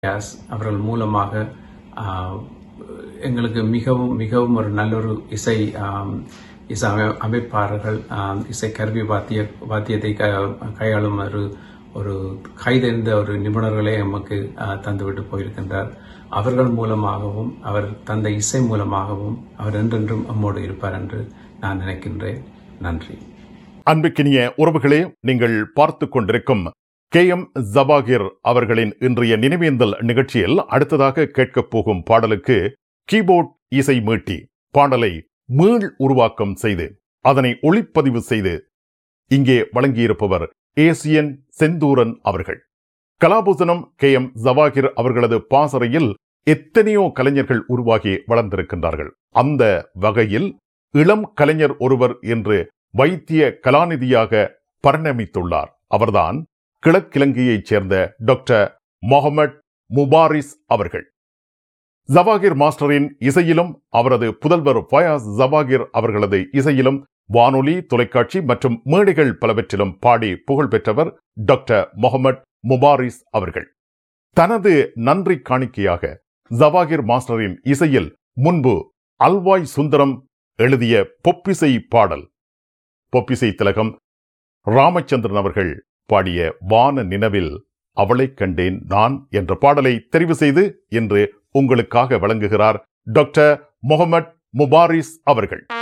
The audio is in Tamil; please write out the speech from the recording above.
யாஸ் அவர்கள் மூலமாக ஆஹ், எங்களுக்கு மிகவும் மிகவும் ஒரு நல்ல ஒரு இசை ஆம், இசை அமை- அமைப்பாளர்கள் ஆம், இசை கருவி வாத்திய வாத்தியத்தை க- கையாளும் ஒரு ஒரு கைதெறிந்த ஒரு நிபுணர்களே எமக்கு ஆஹ், தந்துவிட்டு போயிருக்கின்றார் அவர்கள் மூலமாகவும் அவர் தந்த இசை மூலமாகவும் அவர் என்றென்றும் நம்மோடு இருப்பார் என்று நான் நினைக்கின்றேன் நன்றி அன்புக்கினிய உறவுகளே நீங்கள் பார்த்து கொண்டிருக்கும் கே எம் ஜபாகிர் அவர்களின் இன்றைய நினைவேந்தல் நிகழ்ச்சியில் அடுத்ததாக கேட்கப் போகும் பாடலுக்கு கீபோர்ட் இசை மீட்டி பாடலை மீள் உருவாக்கம் செய்து அதனை ஒளிப்பதிவு செய்து இங்கே வழங்கியிருப்பவர் ஏசியன் செந்தூரன் அவர்கள் கலாபூசணம் கே எம் ஜவாகிர் அவர்களது பாசறையில் எத்தனையோ கலைஞர்கள் உருவாகி வளர்ந்திருக்கின்றார்கள் அந்த வகையில் இளம் கலைஞர் ஒருவர் என்று வைத்திய கலாநிதியாக பரிணமித்துள்ளார் அவர்தான் கிழக்கிழங்கையைச் சேர்ந்த டாக்டர் மொஹமட் முபாரிஸ் அவர்கள் ஜவாகிர் மாஸ்டரின் இசையிலும் அவரது புதல்வர் ஃபயாஸ் ஜவாகிர் அவர்களது இசையிலும் வானொலி தொலைக்காட்சி மற்றும் மேடைகள் பலவற்றிலும் பாடி புகழ் பெற்றவர் டாக்டர் மொஹமட் முபாரிஸ் அவர்கள் தனது நன்றி காணிக்கையாக ஜவாகிர் மாஸ்டரின் இசையில் முன்பு அல்வாய் சுந்தரம் எழுதிய பொப்பிசை பாடல் பொப்பிசை திலகம் ராமச்சந்திரன் அவர்கள் பாடிய வான நினவில் அவளைக் கண்டேன் நான் என்ற பாடலை தெரிவு செய்து இன்று உங்களுக்காக வழங்குகிறார் டாக்டர் முகமட் முபாரிஸ் அவர்கள்